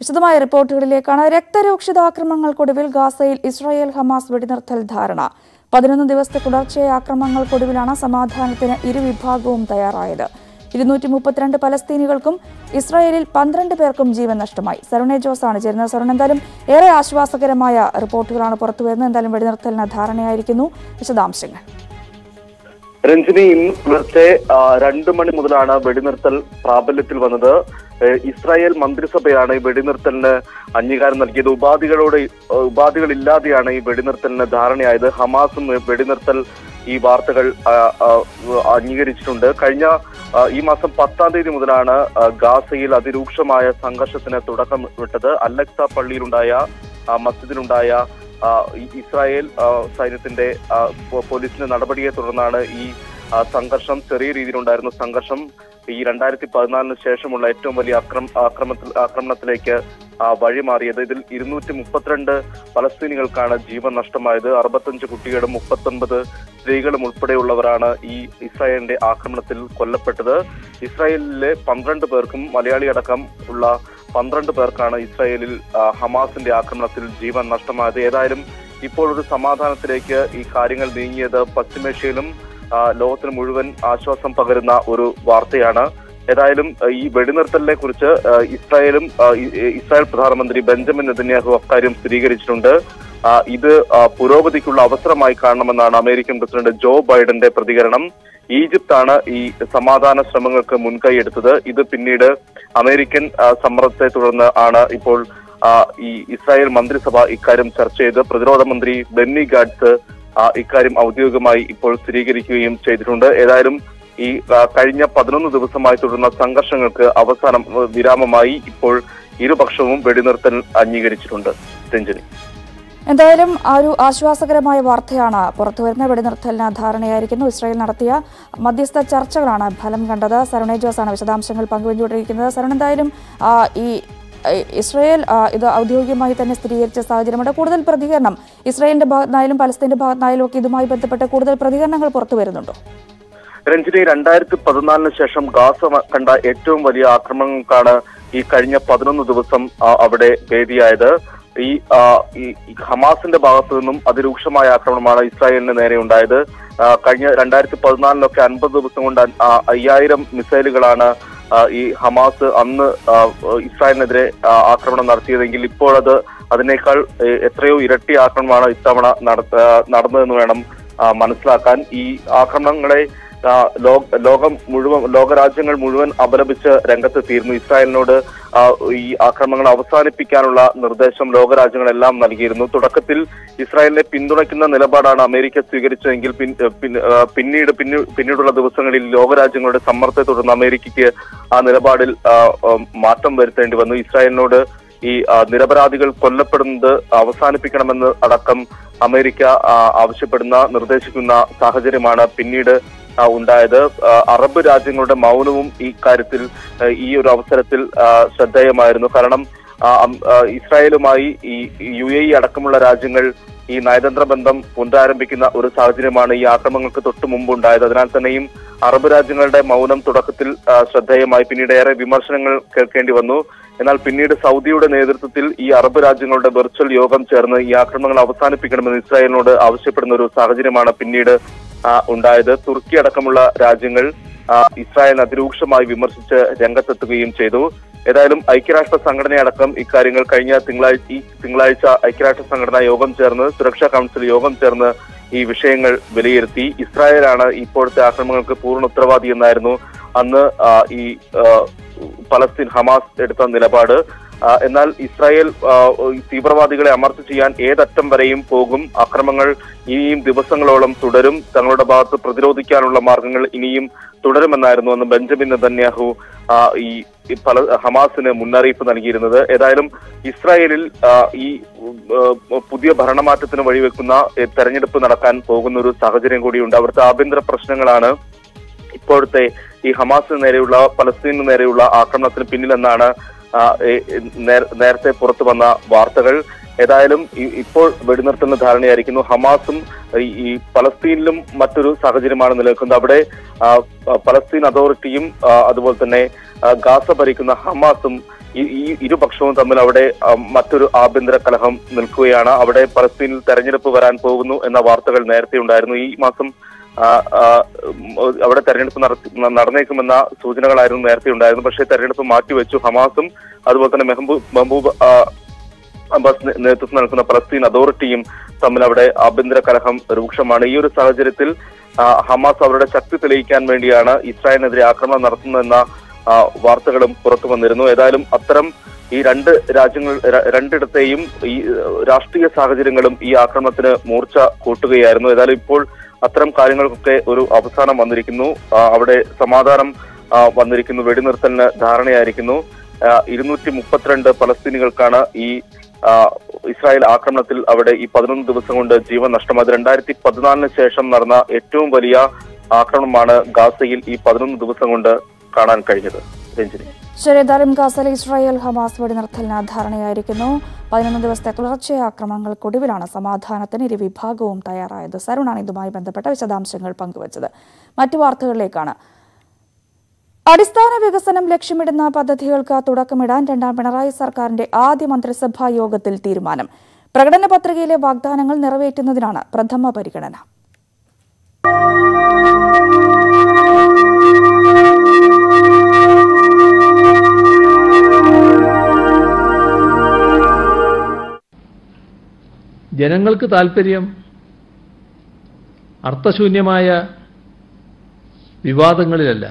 വിശദമായ റിപ്പോർട്ടുകളിലേക്കാണ് രക്തരൂക്ഷിതാക്രമണങ്ങൾക്കൊടുവിൽ ഗാസയിൽ Israel Hamas വെടിനിർത്തൽ ധാരണ പതിനൊന്ന് ദിവസത്തെ തുടർച്ചയായ ആക്രമണങ്ങൾക്കൊടുവിലാണ് സമാധാനത്തിന് ഇരുവിഭാഗവും തയ്യാറായത് ഇരുന്നൂറ്റി മുപ്പത്തിരണ്ട് പലസ്തീനികൾക്കും ഇസ്രായേലിൽ പന്ത്രണ്ട് പേർക്കും ജീവൻ നഷ്ടമായി സരുണെ ജോസ് ആണ് ചേരുന്നത് സരുൺ എന്തായാലും ഏറെ ആശ്വാസകരമായ റിപ്പോർട്ടുകളാണ് പുറത്തുവരുന്നത് എന്തായാലും വെടിനിർത്തലിന് ധാരണയായിരിക്കുന്നു വിശദാംശങ്ങൾ രഞ്ജിനി ഇന്ന് പുലർച്ചെ ആ, രണ്ടു മണി മുതലാണ് വെടിനിർത്തൽ പ്രാബല്യത്തിൽ വന്നത് ഏ, ഇസ്രായേൽ മന്ത്രിസഭയാണ് ഈ വെടിനിർത്തലിന് അംഗീകാരം നൽകിയത് ഉപാധികളോട് ഏ, ഉപാധികളില്ലാതെയാണ് ഈ വെടിനിർത്തലിന് ധാരണയായത് ഹമാസും വെടിനിർത്തൽ ഈ വാർത്തകൾ ആ, ആ, അംഗീകരിച്ചിട്ടുണ്ട് കഴിഞ്ഞ ആ, ഈ മാസം പത്താം തീയതി മുതലാണ് ആ, ഗാസയിൽ അതിരൂക്ഷമായ സംഘർഷത്തിന് തുടക്കം വിട്ടത് അലക്സ പള്ളിയിലുണ്ടായ ആ, മസ്ജിദിലുണ്ടായ ആ, ഈ ഇസ്രായേൽ ആ, സൈന്യത്തിന്റെ ആ, പോ- പോലീസിന്റെ നടപടിയെ തുടർന്നാണ് ഈ ആ, സംഘർഷം ചെറിയ രീതിയിലുണ്ടായിരുന്ന സംഘർഷം ഈ രണ്ടായിരത്തി പതിനാലിന് ശേഷമുള്ള ഏറ്റവും വലിയ ആക്രമ ആക്രമണത്തിൽ ആക്രമണത്തിലേക്ക് ആ, വഴിമാറിയത് ഇതിൽ ഇരുന്നൂറ്റി മുപ്പത്തിരണ്ട് പലസ്തീനികൾക്കാണ് ജീവൻ നഷ്ടമായത് അറുപത്തഞ്ച് കുട്ടികളും മുപ്പത്തൊൻപത് സ്ത്രീകളും ഉൾപ്പെടെയുള്ളവരാണ് ഈ ഇസ്രായേലിന്റെ ആക്രമണത്തിൽ കൊല്ലപ്പെട്ടത് ഇസ്രായേലിലെ പന്ത്രണ്ട് പേർക്കും മലയാളി അടക്കം ഉള്ള പന്ത്രണ്ട് പേർക്കാണ് ഇസ്രായേലിൽ ആ, ഹമാസിന്റെ ആക്രമണത്തിൽ ജീവൻ നഷ്ടമായത് ഏതായാലും ഇപ്പോൾ ഒരു സമാധാനത്തിലേക്ക് ഈ കാര്യങ്ങൾ നീങ്ങിയത് പശ്ചിമേഷ്യയിലും ആ, ലോകത്തിന് മുഴുവൻ ആശ്വാസം പകരുന്ന ഒരു വാർത്തയാണ് ഏതായാലും ആ, ഈ വെടിനിർത്തലിനെ കുറിച്ച് ആ, ഇസ്രായേലും ആ, ഇ- ഇസ്രായേൽ പ്രധാനമന്ത്രി ബെഞ്ചമിൻ നെതന്യാഹു അക്കാര്യം സ്ഥിരീകരിച്ചിട്ടുണ്ട് ആ, ഇത് ആ, പുരോഗതിക്കുള്ള അവസരമായി കാണണമെന്നാണ് അമേരിക്കൻ പ്രസിഡന്റ് ജോ ബൈഡന്റെ പ്രതികരണം ഈജിപ്താണ് ഈ സമാധാന ശ്രമങ്ങൾക്ക് മുൻകൈ എടുത്തത് ഇത് പിന്നീട് അമേരിക്കൻ ആ, സമ്മർദ്ദത്തെ തുടർന്ന് ആണ് ഇപ്പോൾ ആ, ഈ ഇസ്രായേൽ മന്ത്രിസഭ ഇക്കാര്യം ചർച്ച ചെയ്ത് പ്രതിരോധ മന്ത്രി ബെന്നി ഗാഡ്സ് ആ, ഇക്കാര്യം ഔദ്യോഗികമായി ഇപ്പോൾ സ്ഥിരീകരിക്കുകയും ചെയ്തിട്ടുണ്ട് ഏതായാലും ഈ ആ, കഴിഞ്ഞ പതിനൊന്ന് ദിവസമായി തുടർന്ന സംഘർഷങ്ങൾക്ക് അവസാനം ആ, വിരാമമായി ഇപ്പോൾ ഇരുപക്ഷവും വെടിനിർത്തൽ അംഗീകരിച്ചിട്ടുണ്ട് രഞ്ജനി എന്തായാലും ആ ഒരു ആശ്വാസകരമായ വാർത്തയാണ് പുറത്തുവരുന്ന വെടിനിർത്തലിന് ധാരണയായിരിക്കുന്നു ഇസ്രായേൽ നടത്തിയ മധ്യസ്ഥ ചർച്ചകളാണ് ഫലം കണ്ടത് സരുണേ ജോസ് ആണ് വിശദാംശങ്ങൾ പങ്കുവച്ചുകൊണ്ടിരിക്കുന്നത് സരുൺ എന്തായാലും ആ, ഈ ഈ ഇസ്രായേൽ ആ, ഇത് ഔദ്യോഗികമായി തന്നെ സ്ഥിരീകരിച്ച സാഹചര്യമുണ്ട് കൂടുതൽ പ്രതികരണം ഇസ്രായേലിന്റെ ഭാഗത്തുനിന്നായാലും പലസ്തീന്റെ ഭാഗത്തുനിന്നായാലും ഒക്കെ ഇതുമായി ബന്ധപ്പെട്ട് കൂടുതൽ പ്രതികരണങ്ങൾ പുറത്തു വരുന്നുണ്ടോ രഞ്ജിനി രണ്ടായിരത്തി പതിനാലിന് ശേഷം ഗാസ മ- കണ്ട ഏറ്റവും വലിയ ആക്രമണങ്ങൾക്കാണ് ഈ കഴിഞ്ഞ പതിനൊന്ന് ദിവസം ആ, അവിടെ വേദിയായത് ഈ ആ, ഈ ഈ ഹമാസിന്റെ ഭാഗത്തു നിന്നും അതിരൂക്ഷമായ ആക്രമണമാണ് ഇസ്രായേലിന് നേരെ ഉണ്ടായത് ആ, കഴിഞ്ഞ രണ്ടായിരത്തി പതിനാലിലൊക്കെ അൻപത് ദിവസം കൊണ്ട് അൻ- ആ, അയ്യായിരം മിസൈലുകളാണ് ആ, ഈ ഹമാസ് അന്ന് ആ, ഇസ്രായേലിനെതിരെ ആ, ആക്രമണം നടത്തിയതെങ്കിൽ ഇപ്പോഴത് അതിനേക്കാൾ ഏ, എത്രയോ ഇരട്ടി ആക്രമണമാണ് ഇത്തവണ നട- ആ, നടന്നതെന്ന് വേണം ആ, മനസ്സിലാക്കാൻ ഈ ആക്രമണങ്ങളെ ആ, ലോ- ലോകം മുഴുവൻ ലോകരാജ്യങ്ങൾ മുഴുവൻ അപലപിച്ച് രംഗത്തെത്തിയിരുന്നു ഇസ്രായേലിനോട് ആ, ഈ ആക്രമണങ്ങൾ അവസാനിപ്പിക്കാനുള്ള നിർദ്ദേശം ലോകരാജ്യങ്ങളെല്ലാം നൽകിയിരുന്നു തുടക്കത്തിൽ ഇസ്രായേലിനെ പിന്തുണയ്ക്കുന്ന നിലപാടാണ് അമേരിക്ക സ്വീകരിച്ചതെങ്കിൽ പിൻ- പിൻ- ആ, പിന്നീട് പിന്നി- പിന്നീടുള്ള ദിവസങ്ങളിൽ ലോകരാജ്യങ്ങളുടെ സമ്മർദ്ദത്തെ തുടർന്ന് അമേരിക്കയ്ക്ക് ആ നിലപാടിൽ ആ, ആ, മാറ്റം വരുത്തേണ്ടി വന്നു ഇസ്രായേലിനോട് ഈ ആ, നിരപരാധികൾ കൊല്ലപ്പെടുന്നത് അവസാനിപ്പിക്കണമെന്ന് അടക്കം അമേരിക്ക ആ, ആവശ്യപ്പെടുന്ന നിർദ്ദേശിക്കുന്ന സാഹചര്യമാണ് പിന്നീട് ആ, ഉണ്ടായത് ആ, അറബ് രാജ്യങ്ങളുടെ മൗനവും ഈ കാര്യത്തിൽ ആ, ഈ ഒരു അവസരത്തിൽ ആ, ശ്രദ്ധേയമായിരുന്നു കാരണം ആ, അം- ആ, ഇസ്രായേലുമായി ഈ യു എ ഇ അടക്കമുള്ള രാജ്യങ്ങൾ ഈ നയതന്ത്ര ബന്ധം പുനരാരംഭിക്കുന്ന ഒരു സാഹചര്യമാണ് ഈ ആക്രമണങ്ങൾക്ക് തൊട്ടു മുമ്പ് ഉണ്ടായത് അതിനാൽ തന്നെയും അറബ് രാജ്യങ്ങളുടെ മൗനം തുടക്കത്തിൽ ആ, ശ്രദ്ധേയമായി പിന്നീട് ഏറെ വിമർശനങ്ങൾ കേൾക്കേണ്ടി വന്നു എന്നാൽ പിന്നീട് സൗദിയുടെ നേതൃത്വത്തിൽ ഈ അറബ് രാജ്യങ്ങളുടെ വെർച്വൽ യോഗം ചേർന്ന് ഈ ആക്രമണങ്ങൾ അവസാനിപ്പിക്കണമെന്ന് ഇസ്രായേലിനോട് ആവശ്യപ്പെടുന്ന ഒരു സാഹചര്യമാണ് പിന്നീട് ആ, ഉണ്ടായത് തുർക്കി അടക്കമുള്ള രാജ്യങ്ങൾ ആ, ഇസ്രായേലിനെ അതിരൂക്ഷമായി വിമർശിച്ച് രംഗത്തെത്തുകയും ചെയ്തു ഏതായാലും ഐക്യരാഷ്ട്ര സംഘടനയടക്കം ഇക്കാര്യങ്ങൾ കഴിഞ്ഞ തിങ്കളാഴ്ച ഈ തിങ്കളാഴ്ച ഐക്യരാഷ്ട്ര സംഘടന യോഗം ചേർന്ന് സുരക്ഷാ കൗൺസിൽ യോഗം ചേർന്ന് ഈ വിഷയങ്ങൾ വിലയിരുത്തി ഇസ്രായേലാണ് ഇപ്പോഴത്തെ ആക്രമണങ്ങൾക്ക് പൂർണ്ണ ഉത്തരവാദി എന്നായിരുന്നു അന്ന് ആ, ഈ ആ, പലസ്തീൻ ഹമാസ് എടുത്ത നിലപാട് ആ, എന്നാൽ ഇസ്രായേൽ ആ, ഈ തീവ്രവാദികളെ അമർച്ച ചെയ്യാൻ ഏതറ്റം വരെയും പോകും അക്രമങ്ങൾ ഇനിയും ദിവസങ്ങളോളം തുടരും തങ്ങളുടെ ഭാഗത്ത് പ്രതിരോധിക്കാനുള്ള മാർഗങ്ങൾ ഇനിയും തുടരുമെന്നായിരുന്നു അന്ന് ബെഞ്ചമിൻ നെതന്യാഹു ആ, ഈ ഈ പല ഹമാസിന് മുന്നറിയിപ്പ് നൽകിയിരുന്നത് ഏതായാലും ഇസ്രായേലിൽ ആ, ഈ ഉം, പുതിയ ഭരണമാറ്റത്തിന് വഴിവെക്കുന്ന ഏ, തെരഞ്ഞെടുപ്പ് നടക്കാൻ പോകുന്ന ഒരു സാഹചര്യം കൂടിയുണ്ട് അവിടുത്തെ ആഭ്യന്തര പ്രശ്നങ്ങളാണ് ഇപ്പോഴത്തെ ഈ ഹമാസിന് നേരെയുള്ള പലസ്തീനു നേരെയുള്ള ആക്രമണത്തിന് പിന്നിലെന്നാണ് ആ, ഏ- നേര- നേരത്തെ പുറത്തു വന്ന വാർത്തകൾ ഏതായാലും ഈ- ഇപ്പോൾ വെടിനിർത്തലിന് ധാരണയായിരിക്കുന്നു ഹമാസും ഈ- ഈ പലസ്തീനിലും മറ്റൊരു സാഹചര്യമാണ് നിലനിൽക്കുന്നത് അവിടെ ആ, പലസ്തീൻ അതോറിറ്റിയും ആ, അതുപോലെ തന്നെ ആ, ഗാസ ഭരിക്കുന്ന ഹമാസും ഈ ഈ ഇരുപക്ഷവും തമ്മിൽ അവിടെ ആ, മറ്റൊരു ആഭ്യന്തര കലഹം നിൽക്കുകയാണ് അവിടെ പലസ്തീനിൽ തെരഞ്ഞെടുപ്പ് വരാൻ പോകുന്നു എന്ന വാർത്തകൾ നേരത്തെ ഉണ്ടായിരുന്നു ഈ മാസം ആ, ആ, ഉം, അവിടെ തെരഞ്ഞെടുപ്പ് നടത്തി നടന്നേക്കുമെന്ന സൂചനകളായിരുന്നു നേരത്തെ ഉണ്ടായിരുന്നു പക്ഷേ തെരഞ്ഞെടുപ്പ് മാറ്റിവെച്ചു ഹമാസും അതുപോലെ തന്നെ മെഹബൂബ് മെഹബൂബ് ആ, അബ്ബാസ് നേ- നേതൃത്വം നൽകുന്ന പലസ്തീൻ അതോറിറ്റിയും തമ്മിൽ അവിടെ ആഭ്യന്തര കലഹം രൂക്ഷമാണ് ഈ ഒരു സാഹചര്യത്തിൽ ആ, ഹമാസ് അവരുടെ ശക്തി തെളിയിക്കാൻ വേണ്ടിയാണ് ഇസ്രായേലിനെതിരെ ആക്രമണം നടത്തുന്നതെന്ന ആ, വാർത്തകളും പുറത്തു വന്നിരുന്നു ഏതായാലും അത്തരം ഈ രണ്ട് രാജ്യങ്ങൾ ര- രണ്ടിടത്തെയും ഈ ഏഹ്, രാഷ്ട്രീയ സാഹചര്യങ്ങളും ഈ ആക്രമണത്തിന് മൂർച്ച കൂട്ടുകയായിരുന്നു ഏതായാലും ഇപ്പോൾ അത്തരം കാര്യങ്ങൾക്കൊക്കെ ഒരു അവസാനം വന്നിരിക്കുന്നു ആ, അവിടെ സമാധാനം ആ, വന്നിരിക്കുന്നു വെടിനിർത്തലിന് ധാരണയായിരിക്കുന്നു ഇരുന്നൂറ്റി മുപ്പത്തിരണ്ട് പലസ്തീനികൾക്കാണ് ഈ ആ, ഇസ്രായേൽ ആക്രമണത്തിൽ അവിടെ ഈ പതിനൊന്ന് ദിവസം കൊണ്ട് ജീവൻ നഷ്ടമായത് രണ്ടായിരത്തി പതിനാലിന് ശേഷം നടന്ന ഏറ്റവും വലിയ ആക്രമണമാണ് ഗാസയിൽ ഈ പതിനൊന്ന് ദിവസം കൊണ്ട് കാണാൻ കഴിഞ്ഞത് രഞ്ജിനി ശരി ഏതായാലും ഗാസയിലെ ഇസ്രായേൽ ഹമാസ് വെടിനിർത്തലിന് ധാരണയായിരിക്കുന്നു പതിനൊന്ന് ദിവസത്തെ തുടർച്ചയായ ആക്രമണങ്ങൾക്കൊടുവിലാണ് സമാധാനത്തിന് ഇരു വിഭാഗവും തയ്യാറായത് സരുണാണ് ഇതുമായി ബന്ധപ്പെട്ട വിശദാംശങ്ങൾ പങ്കുവച്ചത് മറ്റു വാർത്തകളിലേക്കാണ് അടിസ്ഥാന വികസനം ലക്ഷ്യമിടുന്ന പദ്ധതികൾക്ക് തുടക്കമിടാൻ രണ്ടാം പിണറായി സർക്കാരിന്റെ ആദ്യ മന്ത്രിസഭാ യോഗത്തിൽ തീരുമാനം പ്രകടന പത്രികയിലെ വാഗ്ദാനങ്ങൾ നിറവേറ്റുന്നതിനാണ് പ്രഥമ പരിഗണന ജനങ്ങൾക്ക് താല്പര്യം അർത്ഥശൂന്യമായ വിവാദങ്ങളിലല്ല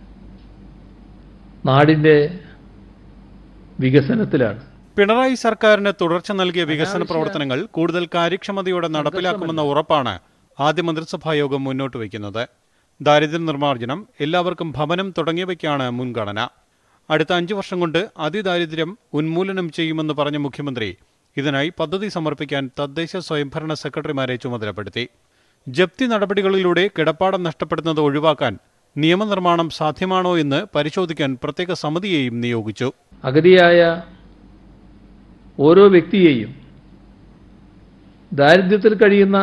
നാടിൻ്റെ വികസനത്തിലാണ് പിണറായി സർക്കാരിന് തുടർച്ച നൽകിയ വികസന പ്രവർത്തനങ്ങൾ കൂടുതൽ കാര്യക്ഷമതയോടെ നടപ്പിലാക്കുമെന്ന ഉറപ്പാണ് ആദ്യ മന്ത്രിസഭാ യോഗം മുന്നോട്ട് വയ്ക്കുന്നത് ദാരിദ്ര്യ നിർമ്മാർജ്ജനം എല്ലാവർക്കും ഭവനം തുടങ്ങിയവയ്ക്കാണ് മുൻഗണന അടുത്ത അഞ്ചു വർഷം കൊണ്ട് അതിദാരിദ്ര്യം ഉന്മൂലനം ചെയ്യുമെന്ന് പറഞ്ഞ മുഖ്യമന്ത്രി ഇതിനായി പദ്ധതി സമർപ്പിക്കാൻ തദ്ദേശ സ്വയംഭരണ സെക്രട്ടറിമാരെ ചുമതലപ്പെടുത്തി ജപ്തി നടപടികളിലൂടെ കിടപ്പാടം നഷ്ടപ്പെടുന്നത് ഒഴിവാക്കാൻ നിയമനിർമ്മാണം സാധ്യമാണോ എന്ന് പരിശോധിക്കാൻ പ്രത്യേക സമിതിയെയും നിയോഗിച്ചു അഗതിയായ ഓരോ വ്യക്തിയെയും ദാരിദ്ര്യത്തിൽ കഴിയുന്ന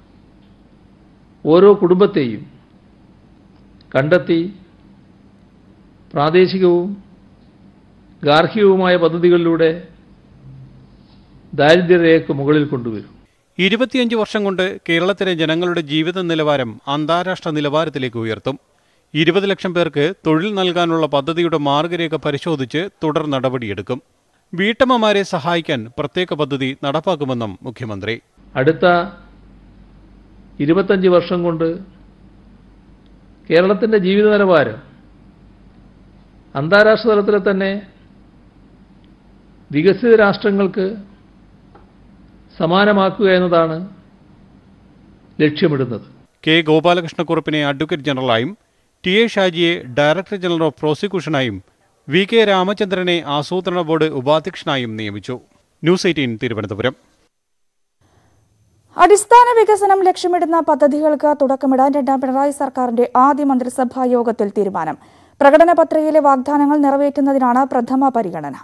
ഓരോ കുടുംബത്തെയും കണ്ടെത്തി പ്രാദേശികവും ഗാർഹികവുമായ പദ്ധതികളിലൂടെ ദാരിദ്ര്യരേഖയ്ക്ക് മുകളിൽ കൊണ്ടുവരും ഇരുപത്തിയഞ്ച് വർഷം കൊണ്ട് കേരളത്തിലെ ജനങ്ങളുടെ ജീവിത നിലവാരം അന്താരാഷ്ട്ര നിലവാരത്തിലേക്ക് ഉയർത്തും ഇരുപത് ലക്ഷം പേർക്ക് തൊഴിൽ നൽകാനുള്ള പദ്ധതിയുടെ മാർഗരേഖ പരിശോധിച്ച് തുടർ നടപടിയെടുക്കും വീട്ടമ്മമാരെ സഹായിക്കാൻ പ്രത്യേക പദ്ധതി നടപ്പാക്കുമെന്നും മുഖ്യമന്ത്രി അടുത്ത ഇരുപത്തഞ്ച് വർഷം കൊണ്ട് കേരളത്തിൻ്റെ ജീവിത നിലവാരം അന്താരാഷ്ട്ര തലത്തിലെ തന്നെ വികസിത രാഷ്ട്രങ്ങൾക്ക് സമാനമാക്കുക എന്നതാണ് ലക്ഷ്യമിടുന്നത് കെ ഗോപാലകൃഷ്ണക്കുറുപ്പിനെ അഡ്വക്കേറ്റ് ജനറലായും ടി എ ഷാജിയെ ഡയറക്ടർ ജനറൽ ഓഫ് പ്രോസിക്യൂഷനായും വി കെ രാമചന്ദ്രനെ ആസൂത്രണ ബോർഡ് ഉപാധ്യക്ഷനായും നിയമിച്ചു ന്യൂസ് എയ്റ്റീൻ തിരുവനന്തപുരം അടിസ്ഥാന വികസനം ലക്ഷ്യമിടുന്ന പദ്ധതികൾക്ക് തുടക്കമിടാൻ രണ്ടാം പിണറായി സർക്കാരിന്റെ ആദ്യ മന്ത്രിസഭാ യോഗത്തിൽ തീരുമാനം പ്രകടന പത്രികയിലെ വാഗ്ദാനങ്ങൾ നിറവേറ്റുന്നതിനാണ് പ്രഥമ പരിഗണന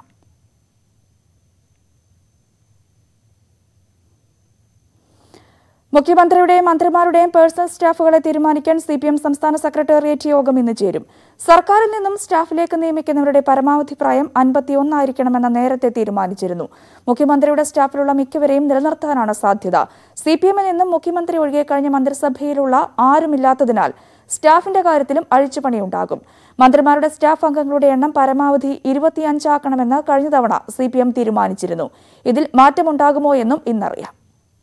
മുഖ്യമന്ത്രിയുടെയും മന്ത്രിമാരുടെയും പേഴ്സണൽ സ്റ്റാഫുകളെ തീരുമാനിക്കാൻ സി പി എം സംസ്ഥാന സെക്രട്ടേറിയറ്റ് യോഗം ഇന്ന് ചേരും സർക്കാരിൽ നിന്നും സ്റ്റാഫിലേക്ക് നിയമിക്കുന്നവരുടെ പരമാവധി പ്രായം അൻപത്തിയൊന്നായിരിക്കണമെന്ന് നേരത്തെ തീരുമാനിച്ചിരുന്നു മുഖ്യമന്ത്രിയുടെ സ്റ്റാഫിലുള്ള മിക്കവരെയും നിലനിർത്താനാണ് സാധ്യത സി പി എമ്മിൽ നിന്നും മുഖ്യമന്ത്രി ഒഴികെ കഴിഞ്ഞ മന്ത്രിസഭയിലുള്ള ആരുമില്ലാത്തതിനാൽ സ്റ്റാഫിന്റെ കാര്യത്തിലും അഴിച്ചുപണിയുണ്ടാകും മന്ത്രിമാരുടെ സ്റ്റാഫ് അംഗങ്ങളുടെ എണ്ണം പരമാവധി ഇരുപത്തിയഞ്ചാക്കണമെന്ന് കഴിഞ്ഞ തവണ സി പി എം തീരുമാനിച്ചിരുന്നു ഇതിൽ മാറ്റമുണ്ടാകുമോ എന്നും ഇന്നറിയാം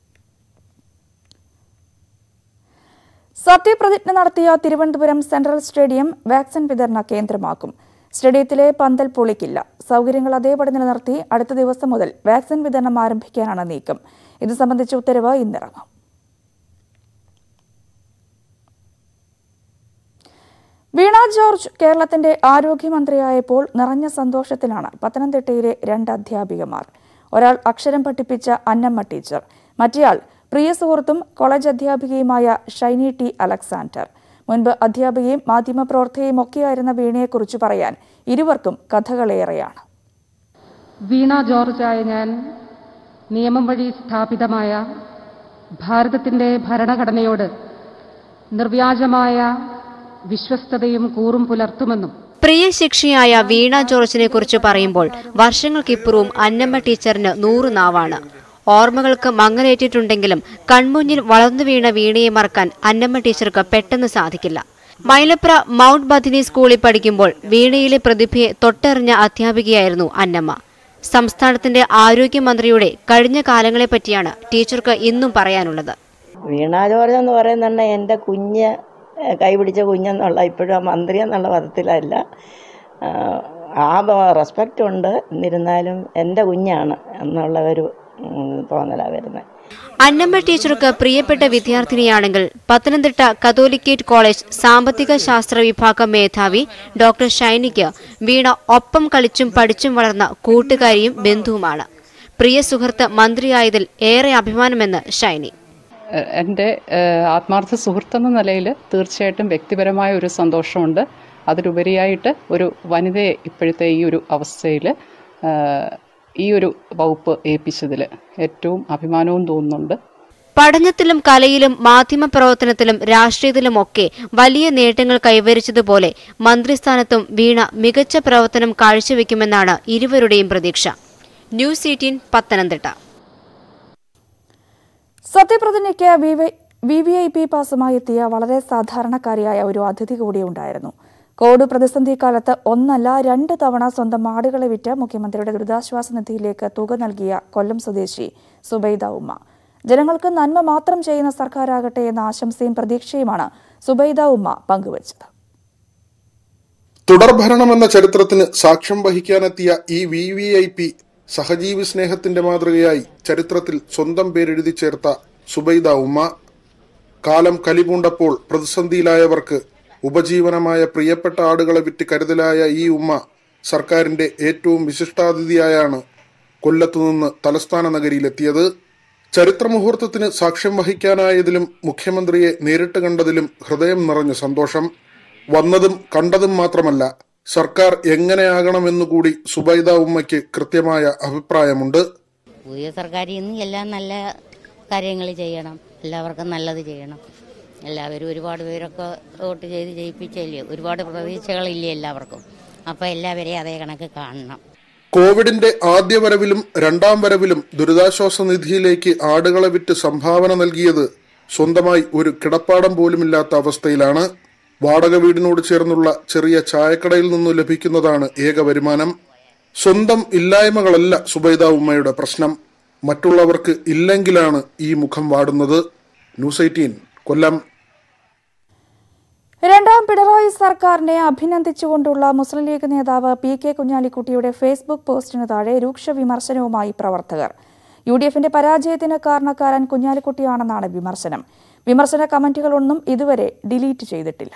സത്യപ്രതിജ്ഞ നടത്തിയ തിരുവനന്തപുരം സെൻട്രൽ സ്റ്റേഡിയം വാക്സിൻ വിതരണ കേന്ദ്രമാക്കും സ്റ്റേഡിയത്തിലെ പന്തൽ പൊളിക്കില്ല സൗകര്യങ്ങൾ അതേപടി നിലനിർത്തി അടുത്ത ദിവസം മുതൽ വാക്സിൻ വിതരണം ആരംഭിക്കാനാണ് നീക്കം ഇത് സംബന്ധിച്ച ഉത്തരവ് ഇന്നിറങ്ങും വീണ ജോർജ് കേരളത്തിന്റെ ആരോഗ്യമന്ത്രിയായപ്പോൾ നിറഞ്ഞ സന്തോഷത്തിലാണ് പത്തനംതിട്ടയിലെ രണ്ട് അധ്യാപികമാർ ഒരാൾ അക്ഷരം പഠിപ്പിച്ച അന്നമ്മ ടീച്ചർ മറ്റേയാൾ പ്രിയ സുഹൃത്തും കോളേജ് അധ്യാപികയുമായ ഷൈനി ടി അലക്സാണ്ടർ മുൻപ് അധ്യാപികയും മാധ്യമപ്രവർത്തകയും ഒക്കെയായിരുന്ന വീണയെക്കുറിച്ച് പറയാൻ ഇരുവർക്കും കഥകളേറെയാണ് വീണ ജോർജായ ഞാൻ നിയമം വഴി സ്ഥാപിതമായ ഭാരതത്തിൻ്റെ ഭരണഘടനയോട് നിർവ്യാജമായ വിശ്വസ്തതയും കൂറും പുലർത്തുമെന്നും പ്രിയ ശിക്ഷയായ വീണ ജോർജിനെ കുറിച്ച് പറയുമ്പോൾ വർഷങ്ങൾക്കിപ്പുറവും അന്നമ്മ ടീച്ചറിന് നൂറ് നാവാണ് ഓർമ്മകൾക്ക് മങ്ങലേറ്റിട്ടുണ്ടെങ്കിലും കൺമുന്നിൽ വളർന്നു വീണ വീണയെ മറക്കാൻ അന്നമ്മ ടീച്ചർക്ക് പെട്ടെന്ന് സാധിക്കില്ല മൈലപ്ര മൗണ്ട് ബദിനി സ്കൂളിൽ പഠിക്കുമ്പോൾ വീണയിലെ പ്രതിഭയെ തൊട്ടറിഞ്ഞ അധ്യാപികയായിരുന്നു അന്നമ്മ സംസ്ഥാനത്തിന്റെ ആരോഗ്യമന്ത്രിയുടെ കഴിഞ്ഞ കാലങ്ങളെപ്പറ്റിയാണ് ടീച്ചർക്ക് ഇന്നും പറയാനുള്ളത് വീണ ജോർജ് എന്ന് പറയുന്നുണ്ട് എൻ്റെ കുഞ്ഞ് ഏഹ് കൈപിടിച്ച കുഞ്ഞെന്നുള്ള ഇപ്പോഴും ആ മന്ത്രി എന്നുള്ള പദത്തിലല്ല ആഹ് ആ റെസ്പെക്റ്റ് ഉണ്ട് എന്നിരുന്നാലും എൻ്റെ കുഞ്ഞാണ് എന്നുള്ള ഒരു തോന്നലാണ് വരുന്നത് അന്നമ്മ ടീച്ചർക്ക് പ്രിയപ്പെട്ട വിദ്യാർത്ഥിനിയാണെങ്കിൽ പത്തനംതിട്ട കത്തോലിക്കേറ്റ് കോളേജ് സാമ്പത്തിക ശാസ്ത്ര വിഭാഗം മേധാവി ഡോക്ടർ ഷൈനിക്ക് വീണ ഒപ്പം കളിച്ചും പഠിച്ചും വളർന്ന കൂട്ടുകാരിയും ബന്ധുവുമാണ് പ്രിയ സുഹൃത്ത് മന്ത്രിയായതിൽ ഏറെ അഭിമാനമെന്ന് ഷൈനി എ- എൻ്റെ ഏഹ്, ആത്മാർത്ഥ സുഹൃത്തെന്ന നിലയിൽ തീർച്ചയായിട്ടും വ്യക്തിപരമായ ഒരു സന്തോഷമുണ്ട് അതിലുപരിയായിട്ട് ഒരു വനിതയെ ഇപ്പോഴത്തെ ഈ ഒരു അവസ്ഥയിൽ ഈ ഒരു വകുപ്പ് ഏൽപ്പിച്ചതിൽ ഏറ്റവും അഭിമാനവും തോന്നുന്നുണ്ട് പഠനത്തിലും കലയിലും മാധ്യമപ്രവർത്തനത്തിലും രാഷ്ട്രീയത്തിലുമൊക്കെ വലിയ നേട്ടങ്ങൾ കൈവരിച്ചതുപോലെ മന്ത്രിസ്ഥാനത്തും വീണ മികച്ച പ്രവർത്തനം കാഴ്ചവെക്കുമെന്നാണ് ഇരുവരുടെയും പ്രതീക്ഷ ന്യൂസ് എയ്റ്റീൻ പത്തനംതിട്ട സത്യപ്രതിജ്ഞയ്ക്ക് വി വി ഐ പി പാസുമായി എത്തിയ വളരെ സാധാരണക്കാരിയായ ഒരു അതിഥി കൂടി ഉണ്ടായിരുന്നു കോവിഡ് പ്രതിസന്ധി കാലത്ത് ഒന്നല്ല രണ്ട് തവണ സ്വന്തം ആടുകളെ വിറ്റ് മുഖ്യമന്ത്രിയുടെ ദുരിതാശ്വാസ നിധിയിലേക്ക് തുക നൽകിയ കൊല്ലം സ്വദേശി സുബൈദ ഉമ്മ ജനങ്ങൾക്ക് നന്മ മാത്രം ചെയ്യുന്ന സർക്കാരാകട്ടെ എന്ന ആശംസയും പ്രതീക്ഷയുമാണ് സുബൈദ ഉമ്മ പങ്കുവച്ചത് തുടർഭരണമെന്ന ചരിത്രത്തിന് സാക്ഷ്യം വഹിക്കാനെത്തിയ ഈ വി വി ഐ പി സഹജീവി സ്നേഹത്തിന്റെ മാതൃകയായി ചരിത്രത്തിൽ സ്വന്തം പേരെഴുതി ചേർത്ത സുബൈദ ഉമ്മ കാലം കലിപൂണ്ടപ്പോൾ പ്രതിസന്ധിയിലായവർക്ക് ഉപജീവനമായ പ്രിയപ്പെട്ട ആടുകളെ വിറ്റ് കരുതലായ ഈ ഉമ്മ സർക്കാരിന്റെ ഏറ്റവും വിശിഷ്ടാതിഥിയായാണ് കൊല്ലത്തുനിന്ന് തലസ്ഥാന നഗരിയിലെത്തിയത് ചരിത്രമുഹൂർത്തത്തിന് സാക്ഷ്യം വഹിക്കാനായതിലും മുഖ്യമന്ത്രിയെ നേരിട്ട് കണ്ടതിലും ഹൃദയം നിറഞ്ഞ സന്തോഷം വന്നതും കണ്ടതും മാത്രമല്ല സർക്കാർ എങ്ങനെയാകണമെന്നുകൂടി സുബൈദ ഉമ്മയ്ക്ക് കൃത്യമായ അഭിപ്രായമുണ്ട് പുതിയ സർക്കാരിൽ നിന്ന് എല്ലാം നല്ല കാര്യങ്ങൾ ചെയ്യണം എല്ലാവർക്കും നല്ലത് ചെയ്യണം എല്ലാവരും ഒരുപാട് പേരൊക്കെ വോട്ട് ചെയ്ത് ജയിപ്പിച്ചല്ലേ ഒരുപാട് പ്രതീക്ഷകളില്ലേ എല്ലാവർക്കും അപ്പോൾ എല്ലാവരെയും അതേ കണക്ക് കാണണം കോവിഡിന്റെ ആദ്യ വരവിലും രണ്ടാം വരവിലും ദുരിതാശ്വാസ നിധിയിലേക്ക് ആടുകളെ വിറ്റ് സംഭാവന നൽകിയത് സ്വന്തമായി ഒരു കിടപ്പാടം പോലുമില്ലാത്ത അവസ്ഥയിലാണ് വാടക വീടിനോട് ചേർന്നുള്ള ചെറിയ ചായക്കടയിൽ നിന്നു ലഭിക്കുന്നതാണ് ഏക വരുമാനം സ്വന്തം ഇല്ലായ്മകളല്ല സുബൈദ ഉമ്മയുടെ പ്രശ്നം മറ്റുള്ളവർക്ക് ഇല്ലെങ്കിലാണ് ഈ മുഖം വാടുന്നത് ന്യൂസ് എയ്റ്റീൻ കൊല്ലം രണ്ടാം പിണറായി സർക്കാരിനെ അഭിനന്ദിച്ചുകൊണ്ടുള്ള മുസ്ലിം ലീഗ് നേതാവ് പി കെ കുഞ്ഞാലിക്കുട്ടിയുടെ ഫേസ്ബുക്ക് പോസ്റ്റിന് താഴെ രൂക്ഷ വിമർശനവുമായി പ്രവർത്തകർ യു ഡി എഫിന്റെ പരാജയത്തിന് കാരണക്കാരൻ കുഞ്ഞാലിക്കുട്ടിയാണെന്നാണ് വിമർശനം വിമർശന കമന്റുകളൊന്നും ഇതുവരെ ഡിലീറ്റ് ചെയ്തിട്ടില്ല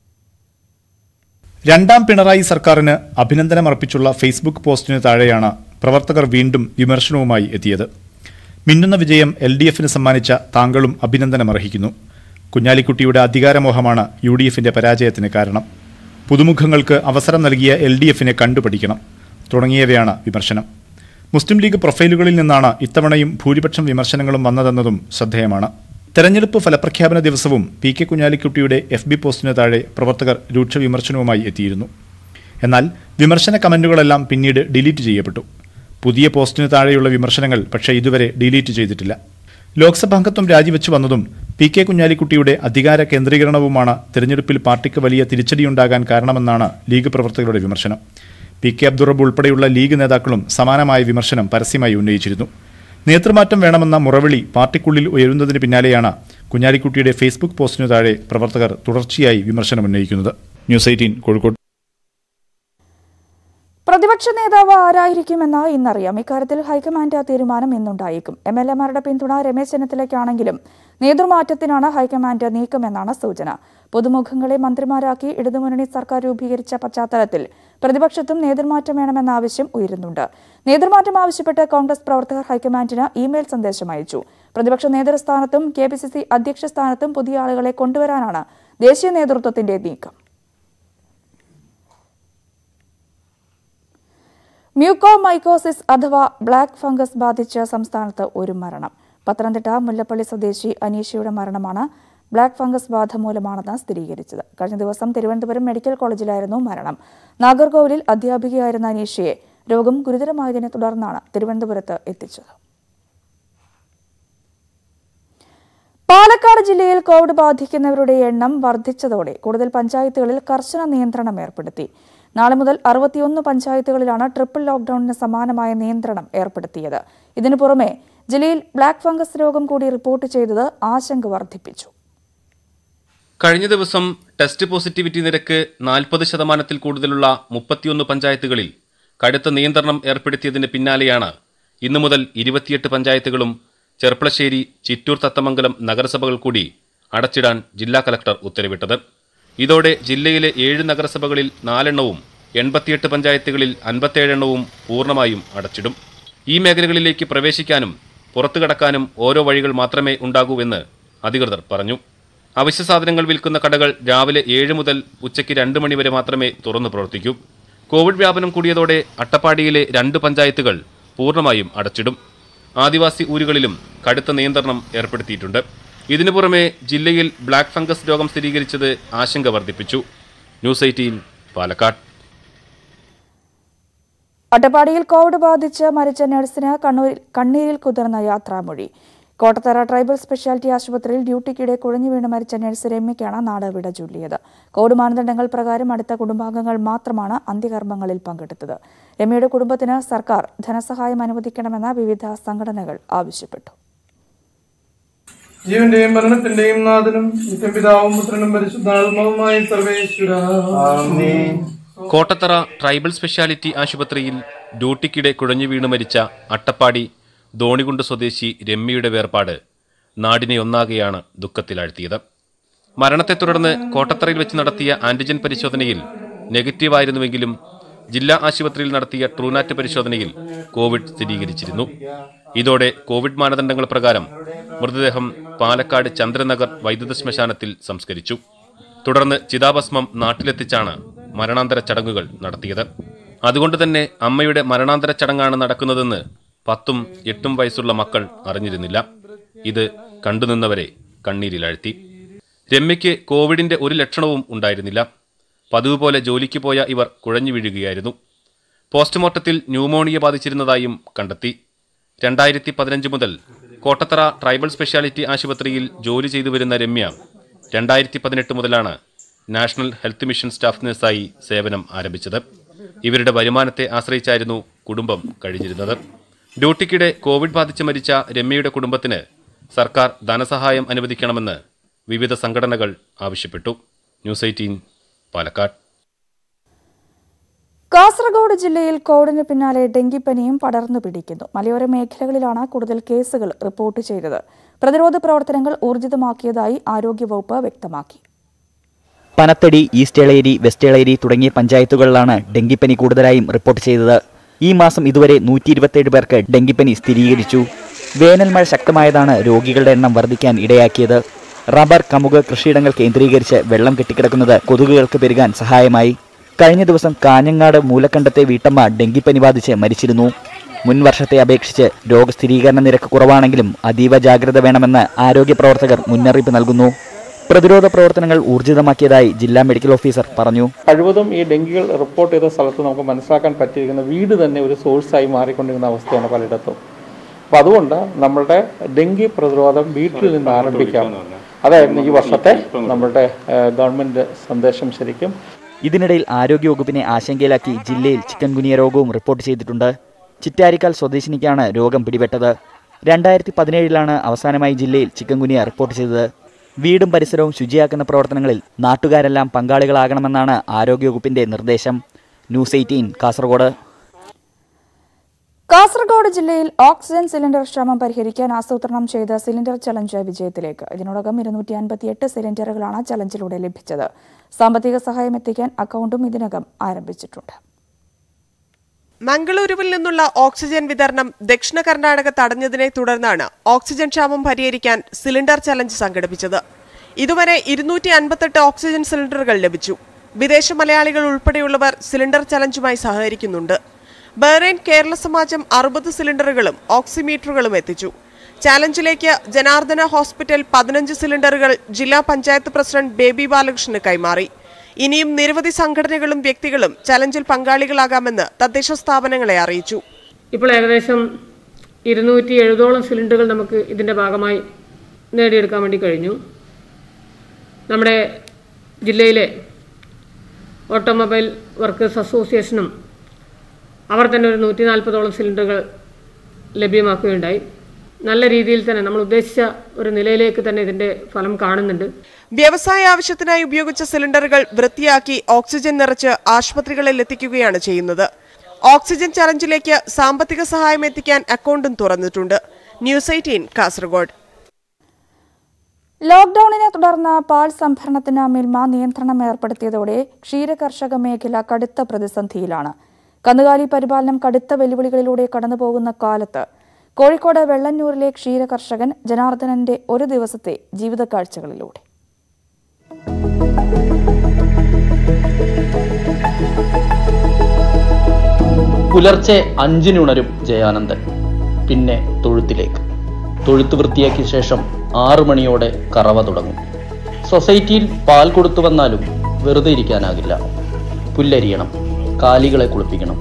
രണ്ടാം പിണറായി സർക്കാരിന് അഭിനന്ദനമർപ്പിച്ചുള്ള ഫേസ്ബുക്ക് പോസ്റ്റിന് താഴെയാണ് പ്രവർത്തകർ വീണ്ടും വിമർശനവുമായി എത്തിയത് മിന്നുന്ന വിജയം എൽ ഡി എഫിന് സമ്മാനിച്ച താങ്കളും അഭിനന്ദനമർഹിക്കുന്നു കുഞ്ഞാലിക്കുട്ടിയുടെ അധികാരമോഹമാണ് യു ഡി എഫിന്റെ പരാജയത്തിന് കാരണം പുതുമുഖങ്ങൾക്ക് അവസരം നൽകിയ എൽ ഡി എഫിനെ കണ്ടുപഠിക്കണം തുടങ്ങിയവയാണ് വിമർശനം മുസ്ലിം ലീഗ് പ്രൊഫൈലുകളിൽ നിന്നാണ് ഇത്തവണയും ഭൂരിപക്ഷം വിമർശനങ്ങളും വന്നതെന്നതും ശ്രദ്ധേയമാണ് തെരഞ്ഞെടുപ്പ് ഫലപ്രഖ്യാപന ദിവസവും പി കെ കുഞ്ഞാലിക്കുട്ടിയുടെ എഫ് ബി പോസ്റ്റിന് താഴെ പ്രവർത്തകർ രൂക്ഷ വിമർശനവുമായി എത്തിയിരുന്നു എന്നാൽ വിമർശന കമന്റുകളെല്ലാം പിന്നീട് ഡിലീറ്റ് ചെയ്യപ്പെട്ടു പുതിയ പോസ്റ്റിന് താഴെയുള്ള വിമർശനങ്ങൾ പക്ഷേ ഇതുവരെ ഡിലീറ്റ് ചെയ്തിട്ടില്ല ലോക്സഭാംഗത്വം രാജിവെച്ചു വന്നതും പി കെ കുഞ്ഞാലിക്കുട്ടിയുടെ അധികാര കേന്ദ്രീകരണവുമാണ് തെരഞ്ഞെടുപ്പിൽ പാർട്ടിക്ക് വലിയ തിരിച്ചടിയുണ്ടാകാൻ കാരണമെന്നാണ് ലീഗ് പ്രവർത്തകരുടെ വിമർശനം പി കെ അബ്ദുറബ് ഉൾപ്പെടെയുള്ള ലീഗ് നേതാക്കളും സമാനമായ വിമർശനം പരസ്യമായി ഉന്നയിച്ചിരുന്നു നേതൃമാറ്റം വേണമെന്ന മുറവിളി പാർട്ടിക്കുള്ളിൽ ഉയരുന്നതിന് പിന്നാലെയാണ് കുഞ്ഞാലിക്കുട്ടിയുടെ ഫേസ്ബുക്ക് പോസ്റ്റിനു താഴെ പ്രവർത്തകർ തുടർച്ചയായി വിമർശനം ഉന്നയിക്കുന്നത് ന്യൂസ് എയ്റ്റീൻ കോഴിക്കോട് പ്രതിപക്ഷ നേതാവ് ആരായിരിക്കുമെന്ന് ഇന്നറിയാം ഇക്കാര്യത്തിൽ ഹൈക്കമാൻഡ് തീരുമാനം ഇന്നുണ്ടായേക്കും എം എൽ എമാരുടെ പിന്തുണ രമേശ് ചെന്നിത്തലയ്ക്കാണെങ്കിലും നേതൃമാറ്റത്തിനാണ് ഹൈക്കമാൻഡ് നീക്കമെന്നാണ് സൂചന പുതുമുഖങ്ങളെ മന്ത്രിമാരാക്കി ഇടതുമുന്നണി സർക്കാർ രൂപീകരിച്ച പശ്ചാത്തലത്തിൽ പ്രതിപക്ഷത്തും നേതൃമാറ്റം വേണമെന്ന ആവശ്യം ഉയരുന്നുണ്ട് നേതൃമാറ്റം ആവശ്യപ്പെട്ട് കോൺഗ്രസ് പ്രവർത്തകർ ഹൈക്കമാൻഡിന് ഇമെയിൽ സന്ദേശം അയച്ചു പ്രതിപക്ഷ നേതൃസ്ഥാനത്തും കെ പി സി സി അധ്യക്ഷ സ്ഥാനത്തും പുതിയ ആളുകളെ കൊണ്ടുവരാനാണ് ദേശീയ നേതൃത്വത്തിന്റെ നീക്കം മ്യൂക്കോമൈക്കോസിസ് അഥവാ ബ്ലാക്ക് ഫംഗസ് ബാധിച്ച് സംസ്ഥാനത്ത് ഒരു മരണം പത്തനംതിട്ട മുല്ലപ്പള്ളി സ്വദേശി അനീഷയുടെ മരണമാണ് ബ്ലാക്ക് ഫംഗസ് ബാധ മൂലമാണെന്ന് സ്ഥിരീകരിച്ചത് കഴിഞ്ഞ ദിവസം തിരുവനന്തപുരം മെഡിക്കൽ കോളേജിലായിരുന്നു മരണം നാഗർകോവിലിൽ അധ്യാപികയായിരുന്ന അനീഷയെ രോഗം ഗുരുതരമായതിനെ തുടർന്നാണ് തിരുവനന്തപുരത്ത് എത്തിച്ചത് പാലക്കാട് ജില്ലയിൽ കോവിഡ് ബാധിക്കുന്നവരുടെ എണ്ണം വർദ്ധിച്ചതോടെ കൂടുതൽ പഞ്ചായത്തുകളിൽ കർശന നിയന്ത്രണം ഏർപ്പെടുത്തി നാളെ മുതൽ അറുപത്തിയൊന്ന് പഞ്ചായത്തുകളിലാണ് ട്രിപ്പിൾ ലോക്ഡൌണിന് സമാനമായ നിയന്ത്രണം ഏർപ്പെടുത്തിയത് ഇതിനു പുറമെ ജില്ലയിൽ ബ്ലാക്ക് ഫംഗസ് രോഗം കൂടി റിപ്പോർട്ട് ചെയ്തത് ആശങ്ക വർദ്ധിപ്പിച്ചു കഴിഞ്ഞ ദിവസം ടെസ്റ്റ് പോസിറ്റിവിറ്റി നിരക്ക് നാൽപ്പത് ശതമാനത്തിൽ കൂടുതലുള്ള മുപ്പത്തിയൊന്ന് പഞ്ചായത്തുകളിൽ കടുത്ത നിയന്ത്രണം ഏർപ്പെടുത്തിയതിന് പിന്നാലെയാണ് ഇന്നു മുതൽ ഇരുപത്തിയെട്ട് പഞ്ചായത്തുകളും ചെർപ്പളശ്ശേരി ചിറ്റൂർ തത്തമംഗലം നഗരസഭകൾ കൂടി അടച്ചിടാൻ ജില്ലാ കലക്ടർ ഉത്തരവിട്ടത് ഇതോടെ ജില്ലയിലെ ഏഴ് നഗരസഭകളിൽ നാലെണ്ണവും എൺപത്തിയെട്ട് പഞ്ചായത്തുകളിൽ അൻപത്തേഴെണ്ണവും പൂർണ്ണമായും അടച്ചിടും ഈ മേഖലകളിലേക്ക് പ്രവേശിക്കാനും പുറത്തു കടക്കാനും ഓരോ വഴികൾ മാത്രമേ ഉണ്ടാകൂ എന്ന് അധികൃതർ പറഞ്ഞു അവശ്യ സാധനങ്ങൾ വിൽക്കുന്ന കടകൾ രാവിലെ ഏഴ് മുതൽ ഉച്ചയ്ക്ക് രണ്ട് മണിവരെ മാത്രമേ തുറന്നു പ്രവർത്തിക്കൂ കോവിഡ് വ്യാപനം കൂടിയതോടെ അട്ടപ്പാടിയിലെ രണ്ട് പഞ്ചായത്തുകൾ പൂർണ്ണമായും അടച്ചിടും ആദിവാസി ഊരുകളിലും കടുത്ത നിയന്ത്രണം ഏർപ്പെടുത്തിയിട്ടുണ്ട് ഇതിനു പുറമെ ജില്ലയിൽ ബ്ലാക്ക് ഫംഗസ് രോഗം സ്ഥിരീകരിച്ചത് ആശങ്ക വർദ്ധിപ്പിച്ചു ന്യൂസ് എയ്റ്റീൻ പാലക്കാട് അട്ടപ്പാടിയിൽ കോവിഡ് ബാധിച്ച് മരിച്ച നഴ്സിന് കണ്ണൂരിൽ കണ്ണീരിൽ കുതിർന്ന യാത്രാമൊഴി കോട്ടത്തറ ട്രൈബൽ സ്പെഷ്യാലിറ്റി ആശുപത്രിയിൽ ഡ്യൂട്ടിക്കിടെ കുഴഞ്ഞു വീണ് മരിച്ച നഴ്സ് രമ്യയ്ക്കാണ് നാട് വിട ചൊല്ലിയത് കോവിഡ് മാനദണ്ഡങ്ങൾ പ്രകാരം അടുത്ത കുടുംബാംഗങ്ങൾ മാത്രമാണ് അന്ത്യകർമ്മങ്ങളിൽ പങ്കെടുത്തത് രമ്യയുടെ കുടുംബത്തിന് സർക്കാർ ധനസഹായം അനുവദിക്കണമെന്ന് വിവിധ സംഘടനകൾ ആവശ്യപ്പെട്ടു ജീവന്റെയും മരണത്തിന്റെയും നാഥനും നിത്യപിതാവും പുത്രനും പരിശുദ്ധാത്മാവുമായ സർവേശ്വര കോട്ടത്തറ ട്രൈബൽ സ്പെഷ്യാലിറ്റി ആശുപത്രിയിൽ ഡ്യൂട്ടിക്കിടെ കുഴഞ്ഞു വീണ് മരിച്ച അട്ടപ്പാടി ധോണികുണ്ട് സ്വദേശി രമ്യയുടെ വേർപാട് നാടിനെ ഒന്നാകെയാണ് ദുഃഖത്തിലാഴ്ത്തിയത് മരണത്തെ തുടർന്ന് കോട്ടത്തറയിൽ വെച്ച് നടത്തിയ ആന്റിജൻ പരിശോധനയിൽ നെഗറ്റീവായിരുന്നുവെങ്കിലും ജില്ലാ ആശുപത്രിയിൽ നടത്തിയ ട്രൂനാറ്റ് പരിശോധനയിൽ കോവിഡ് സ്ഥിരീകരിച്ചിരുന്നു ഇതോടെ കോവിഡ് മാനദണ്ഡങ്ങൾ പ്രകാരം മൃതദേഹം പാലക്കാട് ചന്ദ്രനഗർ വൈദ്യുത ശ്മശാനത്തിൽ സംസ്കരിച്ചു തുടർന്ന് ചിതാഭസ്മം നാട്ടിലെത്തിച്ചാണ് മരണാന്തര ചടങ്ങുകൾ നടത്തിയത് അതുകൊണ്ട് തന്നെ അമ്മയുടെ മരണാന്തര ചടങ്ങാണ് നടക്കുന്നതെന്ന് പത്തും എട്ടും വയസ്സുള്ള മക്കൾ അറിഞ്ഞിരുന്നില്ല ഇത് കണ്ടുനിന്നവരെ കണ്ണീരിലാഴ്ത്തി രമ്യയ്ക്ക് കോവിഡിന്റെ ഒരു ലക്ഷണവും ഉണ്ടായിരുന്നില്ല പതിവ് പോലെ ജോലിക്ക് പോയ ഇവർ കുഴഞ്ഞു വീഴുകയായിരുന്നു പോസ്റ്റ്മോർട്ടത്തിൽ ന്യൂമോണിയ ബാധിച്ചിരുന്നതായും കണ്ടെത്തി രണ്ടായിരത്തി പതിനഞ്ച് മുതൽ കോട്ടത്തറ ട്രൈബൽ സ്പെഷ്യാലിറ്റി ആശുപത്രിയിൽ ജോലി ചെയ്തു വരുന്ന രമ്യ രണ്ടായിരത്തി പതിനെട്ട് മുതലാണ് നാഷണൽ ഹെൽത്ത് മിഷൻ സ്റ്റാഫ് നഴ്സായി സേവനം ആരംഭിച്ചത് ഇവരുടെ വരുമാനത്തെ ആശ്രയിച്ചായിരുന്നു കുടുംബം കഴിഞ്ഞിരുന്നത് ഡ്യൂട്ടിക്കിടെ കോവിഡ് ബാധിച്ച് മരിച്ച രമ്യയുടെ കുടുംബത്തിന് സർക്കാർ ധനസഹായം അനുവദിക്കണമെന്ന് വിവിധ സംഘടനകൾ ആവശ്യപ്പെട്ടു ന്യൂസ് എയ്റ്റീൻ പാലക്കാട് കാസർഗോഡ് ജില്ലയിൽ കോവിഡിന് പിന്നാലെ ഡെങ്കിപ്പനിയും പടർന്നു പിടിക്കുന്നു മലയോര മേഖലകളിലാണ് കൂടുതൽ കേസുകൾ റിപ്പോർട്ട് ചെയ്തത് പ്രതിരോധ പ്രവർത്തനങ്ങൾ ഊർജിതമാക്കിയതായി ആരോഗ്യവകുപ്പ് വ്യക്തമാക്കി പനത്തടി ഈസ്റ്റ് എളേരി വെസ്റ്റ് എളേരി തുടങ്ങിയ പഞ്ചായത്തുകളിലാണ് ഡെങ്കിപ്പനി കൂടുതലായും റിപ്പോർട്ട് ചെയ്തത് ഈ മാസം ഇതുവരെ നൂറ്റി ഇരുപത്തിയേഴ് പേർക്ക് ഡെങ്കിപ്പനി സ്ഥിരീകരിച്ചു വേനൽ മഴ ശക്തമായതാണ് രോഗികളുടെ എണ്ണം വർദ്ധിക്കാൻ ഇടയാക്കിയത് റബ്ബർ കമുക് കൃഷിയിടങ്ങൾ കേന്ദ്രീകരിച്ച് വെള്ളം കെട്ടിക്കിടക്കുന്നത് കൊതുകുകൾക്ക് പെരുകാൻ സഹായമായി കഴിഞ്ഞ ദിവസം കാഞ്ഞങ്ങാട് മൂലക്കണ്ടത്തെ വീട്ടമ്മ ഡെങ്കിപ്പനി ബാധിച്ച് മരിച്ചിരുന്നു മുൻ വർഷത്തെ അപേക്ഷിച്ച് രോഗസ്ഥിരീകരണ നിരക്ക് കുറവാണെങ്കിലും അതീവ ജാഗ്രത വേണമെന്ന് ആരോഗ്യ പ്രവർത്തകർ മുന്നറിയിപ്പ് നൽകുന്നു പ്രതിരോധ പ്രവർത്തനങ്ങൾ ഊർജിതമാക്കിയതായി ജില്ലാ മെഡിക്കൽ ഓഫീസർ പറഞ്ഞു കഴിവതും ഈ ഡെങ്കികൾ റിപ്പോർട്ട് ചെയ്ത സ്ഥലത്ത് നമുക്ക് മനസ്സിലാക്കാൻ പറ്റിയിരിക്കുന്ന വീട് തന്നെ ഒരു സോഴ്സായി മാറിക്കൊണ്ടിരുന്ന അവസ്ഥയാണ് പലയിടത്തും അപ്പം അതുകൊണ്ട് നമ്മളുടെ ഡെങ്കി പ്രതിരോധം വീട്ടിൽ നിന്ന് ആരംഭിക്കാം അതായിരുന്നു ഈ വർഷത്തെ നമ്മളുടെ ഏഹ്, ഗവൺമെന്റ് സന്ദേശം ശരിക്കും ഇതിനിടയിൽ ആരോഗ്യവകുപ്പിനെ ആശങ്കയിലാക്കി ജില്ലയിൽ ചിക്കൻ ഗുനിയ രോഗവും റിപ്പോർട്ട് ചെയ്തിട്ടുണ്ട് ചിറ്റാരിക്കാൽ സ്വദേശിനിക്കാണ് രോഗം പിടിപെട്ടത് രണ്ടായിരത്തി പതിനേഴിലാണ് അവസാനമായി ജില്ലയിൽ ചിക്കൻ ഗുനിയ റിപ്പോർട്ട് ചെയ്തത് വീടും പരിസരവും ശുചിയാക്കുന്ന പ്രവർത്തനങ്ങളിൽ നാട്ടുകാരെല്ലാം പങ്കാളികളാകണമെന്നാണ് ആരോഗ്യവകുപ്പിന്റെ നിർദ്ദേശം ന്യൂസ് എയ്റ്റീൻ കാസർഗോഡ് കാസർഗോഡ് ജില്ലയിൽ ഓക്സിജൻ സിലിണ്ടർ ക്ഷാമം പരിഹരിക്കാൻ ആസൂത്രണം ചെയ്ത സിലിണ്ടർ ചലഞ്ച് വിജയത്തിലേക്ക് ഇതിനോടകം ഇരുന്നൂറ്റി അൻപത്തിയെട്ട് സിലിണ്ടറുകളാണ് ചലഞ്ചിലൂടെ ലഭിച്ചത് സാമ്പത്തിക സഹായം എത്തിക്കാൻ അക്കൗണ്ടും ഇതിനകം ആരംഭിച്ചിട്ടുണ്ട് മംഗളൂരുവിൽ നിന്നുള്ള ഓക്സിജൻ വിതരണം ദക്ഷിണ കർണാടക തടഞ്ഞതിനെ തുടർന്നാണ് ഓക്സിജൻ ക്ഷാമം പരിഹരിക്കാൻ സിലിണ്ടർ ചലഞ്ച് സംഘടിപ്പിച്ചത് ഇതുവരെ ഇരുന്നൂറ്റി അൻപത്തെട്ട് ഓക്സിജൻ സിലിണ്ടറുകൾ ലഭിച്ചു വിദേശ മലയാളികൾ ഉൾപ്പെടെയുള്ളവർ സിലിണ്ടർ ചലഞ്ചുമായി സഹകരിക്കുന്നുണ്ട് ബഹ്റൈൻ കേരള സമാജം അറുപത് സിലിണ്ടറുകളും ഓക്സിമീറ്ററുകളും എത്തിച്ചു ചാലഞ്ചിലേക്ക് ജനാർദ്ദന ഹോസ്പിറ്റൽ പതിനഞ്ച് സിലിണ്ടറുകൾ ജില്ലാ പഞ്ചായത്ത് പ്രസിഡന്റ് ബേബി ബാലകൃഷ്ണന് കൈമാറി ഇനിയും നിരവധി സംഘടനകളും വ്യക്തികളും ചലഞ്ചിൽ പങ്കാളികളാകാമെന്ന് തദ്ദേശ സ്ഥാപനങ്ങളെ അറിയിച്ചു ഇപ്പോൾ ഏകദേശം ഇരുന്നൂറ്റി എഴുപതോളം സിലിണ്ടറുകൾ നമുക്ക് ഇതിൻ്റെ ഭാഗമായി നേടിയെടുക്കാൻ വേണ്ടി കഴിഞ്ഞു നമ്മുടെ ജില്ലയിലെ ഓട്ടോമൊബൈൽ വർക്കേഴ്സ് അസോസിയേഷനും അവർ തന്നെ ഒരു നൂറ്റി നാൽപ്പതോളം സിലിണ്ടറുകൾ ലഭ്യമാക്കുകയുണ്ടായി നല്ല രീതിയിൽ തന്നെ നമ്മൾ ഉദ്ദേശിച്ച ഒരു നിലയിലേക്ക് തന്നെ ഇതിൻ്റെ ഫലം കാണുന്നുണ്ട് വ്യവസായ ആവശ്യത്തിനായി ഉപയോഗിച്ച സിലിണ്ടറുകൾ വൃത്തിയാക്കി ഓക്സിജൻ നിറച്ച് ആശുപത്രികളിൽ എത്തിക്കുകയാണ് ചെയ്യുന്നത് ഓക്സിജൻ ചലഞ്ചിലേക്ക് സാമ്പത്തിക സഹായം എത്തിക്കാൻ അക്കൗണ്ടും തുറന്നിട്ടുണ്ട് ന്യൂസ് എയ്റ്റീൻ കാസർഗോഡ് ലോക്ഡൌണിനെ തുടർന്ന് പാൽ സംഭരണത്തിന് മിൽമ നിയന്ത്രണം ഏർപ്പെടുത്തിയതോടെ ക്ഷീരകർഷക മേഖല കടുത്ത പ്രതിസന്ധിയിലാണ് കന്നുകാലി പരിപാലനം കടുത്ത വെല്ലുവിളികളിലൂടെ കടന്നുപോകുന്ന കാലത്ത് കോഴിക്കോട് വെള്ളന്നൂരിലെ ക്ഷീരകർഷകൻ ജനാർദ്ദനന്റെ ഒരു ദിവസത്തെ ജീവിതക്കാഴ്ചകളിലൂടെ പുലർച്ചെ അഞ്ചിനുണരും ജയാനന്ദൻ പിന്നെ തൊഴുത്തിലേക്ക് തൊഴുത്ത് വൃത്തിയാക്കിയ ശേഷം ആറു മണിയോടെ കറവ തുടങ്ങും സൊസൈറ്റിയിൽ പാൽ കൊടുത്തു വന്നാലും വെറുതെ ഇരിക്കാനാകില്ല പുല്ലരിയണം കാലികളെ കുളിപ്പിക്കണം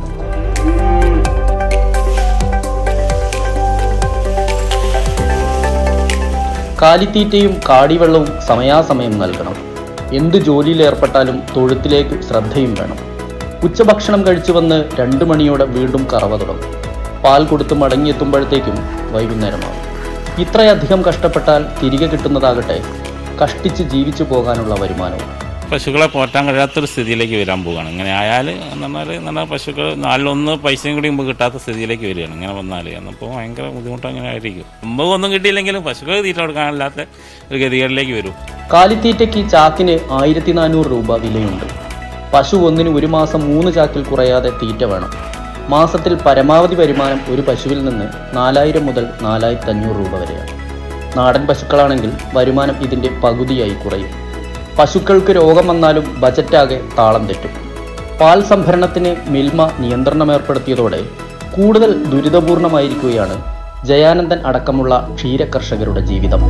കാലിത്തീറ്റയും കാടിവെള്ളവും സമയാസമയം നൽകണം എന്ത് ജോലിയിൽ ഏർപ്പെട്ടാലും തൊഴുത്തിലേക്ക് ശ്രദ്ധയും വേണം ഉച്ചഭക്ഷണം കഴിച്ചു വന്ന് രണ്ടു മണിയോടെ വീണ്ടും കറവ തുടങ്ങും പാൽ കൊടുത്ത് മടങ്ങിയെത്തുമ്പോഴത്തേക്കും വൈകുന്നേരമാകും ഇത്രയധികം കഷ്ടപ്പെട്ടാൽ തിരികെ കിട്ടുന്നതാകട്ടെ കഷ്ടിച്ച് ജീവിച്ചു പോകാനുള്ള വരുമാനവും പശുക്കളെ പോറ്റാൻ കഴിയാത്തൊരു സ്ഥിതിയിലേക്ക് വരാൻ പോവുകയാണ് ഇങ്ങനെ ആയാൽ എന്ന് പറഞ്ഞാൽ എന്നാൽ പശുക്കൾ നാലിലൊന്ന് പൈസയും കൂടി മുമ്പ് കിട്ടാത്ത സ്ഥിതിയിലേക്ക് വരികയാണ് ഇങ്ങനെ വന്നാൽ എന്നപ്പോൾ ഭയങ്കര ബുദ്ധിമുട്ട് അങ്ങനെ ആയിരിക്കും മുമ്പ് ഒന്നും കിട്ടിയില്ലെങ്കിലും പശുക്കൾ തീറ്റ കൊടുക്കാനല്ലാത്ത ഒരു ഗതികേടിലേക്ക് വരും കാലിത്തീറ്റയ്ക്ക് ചാക്കിന് ആയിരത്തി നാനൂറ് രൂപ വിലയുണ്ട് പശു ഒന്നിന് ഒരു മാസം മൂന്ന് ചാക്കിൽ കുറയാതെ തീറ്റ വേണം മാസത്തിൽ പരമാവധി വരുമാനം ഒരു പശുവിൽ നിന്ന് നാലായിരം മുതൽ നാലായിരത്തി അഞ്ഞൂറ് രൂപ വരെയാണ് നാടൻ പശുക്കളാണെങ്കിൽ വരുമാനം ഇതിൻ്റെ പകുതിയായി കുറയും പശുക്കൾക്ക് രോഗം വന്നാലും ബജറ്റാകെ താളം തെറ്റും പാൽ സംഭരണത്തിന് മിൽമ നിയന്ത്രണം ഏർപ്പെടുത്തിയതോടെ കൂടുതൽ ദുരിതപൂർണമായിരിക്കുകയാണ് ജയാനന്ദൻ അടക്കമുള്ള ക്ഷീരകർഷകരുടെ ജീവിതം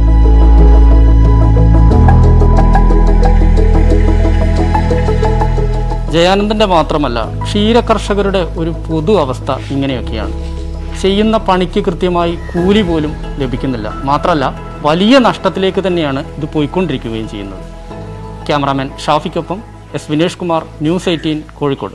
ജയാനന്ദന്റെ മാത്രമല്ല ക്ഷീരകർഷകരുടെ ഒരു പൊതു അവസ്ഥ ഇങ്ങനെയൊക്കെയാണ് ചെയ്യുന്ന പണിക്ക് കൃത്യമായി കൂലി പോലും ലഭിക്കുന്നില്ല മാത്രമല്ല വലിയ നഷ്ടത്തിലേക്ക് തന്നെയാണ് ഇത് പോയിക്കൊണ്ടിരിക്കുകയും ചെയ്യുന്നത് ക്യാമറാമാൻ ഷാഫിക്കൊപ്പം S Vinesh Kumar news eighteen Kozhikode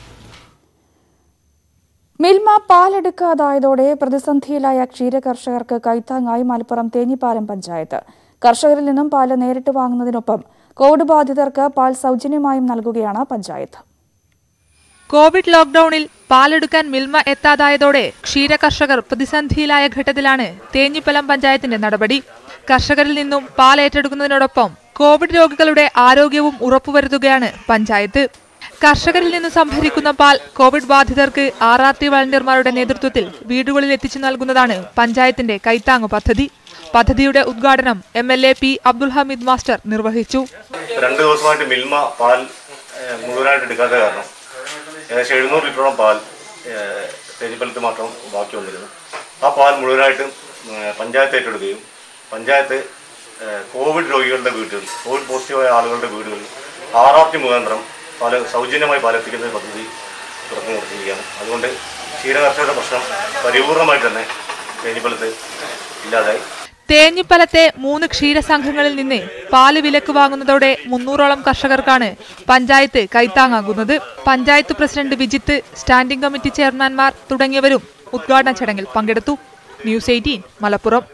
Milma പാലെടുക്കാതായതോടെ പ്രതിസന്ധിയിലായ ക്ഷീരകർഷകർക്ക് കൈത്താങ്ങായി മലപ്പുറം തേഞ്ഞിപ്പാലം പഞ്ചായത്ത് കർഷകരിൽ നിന്നും പാല് നേരിട്ട് വാങ്ങുന്നതിനൊപ്പം കോവിഡ് ബാധിതർക്ക് പാൽ സൗജന്യമായും നൽകുകയാണ് പഞ്ചായത്ത് കോവിഡ് ലോക്ഡൌണിൽ പാലെടുക്കാൻ മിൽമ എത്താതായതോടെ ക്ഷീരകർഷകർ പ്രതിസന്ധിയിലായ ഘട്ടത്തിലാണ് തേഞ്ഞിപ്പലം പഞ്ചായത്തിന്റെ നടപടി കർഷകരിൽ നിന്നും പാൽ ഏറ്റെടുക്കുന്നതിനോടൊപ്പം കോവിഡ് രോഗികളുടെ ആരോഗ്യവും ഉറപ്പുവരുത്തുകയാണ് പഞ്ചായത്ത് കർഷകരിൽ നിന്ന് സംഭരിക്കുന്ന പാൽ കോവിഡ് ബാധിതർക്ക് ആർ ആർ ടി വളണ്ടിയർമാരുടെ നേതൃത്വത്തിൽ വീടുകളിൽ എത്തിച്ചു നൽകുന്നതാണ് പഞ്ചായത്തിന്റെ കൈത്താങ്ങു പദ്ധതി പദ്ധതിയുടെ ഉദ്ഘാടനം M L A P Abdul Hameed master നിർവഹിച്ചു രണ്ട് ദിവസമായിട്ട് മിൽമ പാൽ ഏഹ്, മുഴുവനായിട്ട് എടുക്കാത്ത കാരണം ഏകദേശം എഴുന്നൂറ് ലിറ്ററോളം പാൽ ഏഹ്, തേഞ്ഞിപ്പലത്ത് മാത്രം ബാക്കി വന്നിരുന്നു ആ പാൽ മുഴുവനായിട്ടും ഏഹ്, പഞ്ചായത്ത് ഏറ്റെടുക്കുകയും പഞ്ചായത്ത് ഏഹ്, കോവിഡ് രോഗികളുടെ വീടുകളിൽ കോവിഡ് പോസിറ്റീവായ ആളുകളുടെ വീടുകളിൽ ആർ ആർ ടി മുഖാന്തരം പാല് സൗജന്യമായി പാലെത്തിക്കുന്ന ഒരു പദ്ധതി തുറന്നു നിർത്തുകയാണ് അതുകൊണ്ട് ക്ഷീരകർഷകരുടെ പ്രശ്നം പരിപൂർണമായിട്ട് തന്നെ തേഞ്ഞിപ്പലത്ത് ഇല്ലാതായി തേഞ്ഞിപ്പലത്തെ മൂന്ന് ക്ഷീരസംഘങ്ങളിൽ നിന്ന് പാല് വിലക്ക് വാങ്ങുന്നതോടെ മുന്നൂറോളം കർഷകർക്കാണ് പഞ്ചായത്ത് കൈത്താങ്ങാകുന്നത് panchayat president Vijith standing committee ചെയർമാൻമാർ തുടങ്ങിയവരും ഉദ്ഘാടന ചടങ്ങിൽ പങ്കെടുത്തു ന്യൂസ് എയ്റ്റീൻ മലപ്പുറം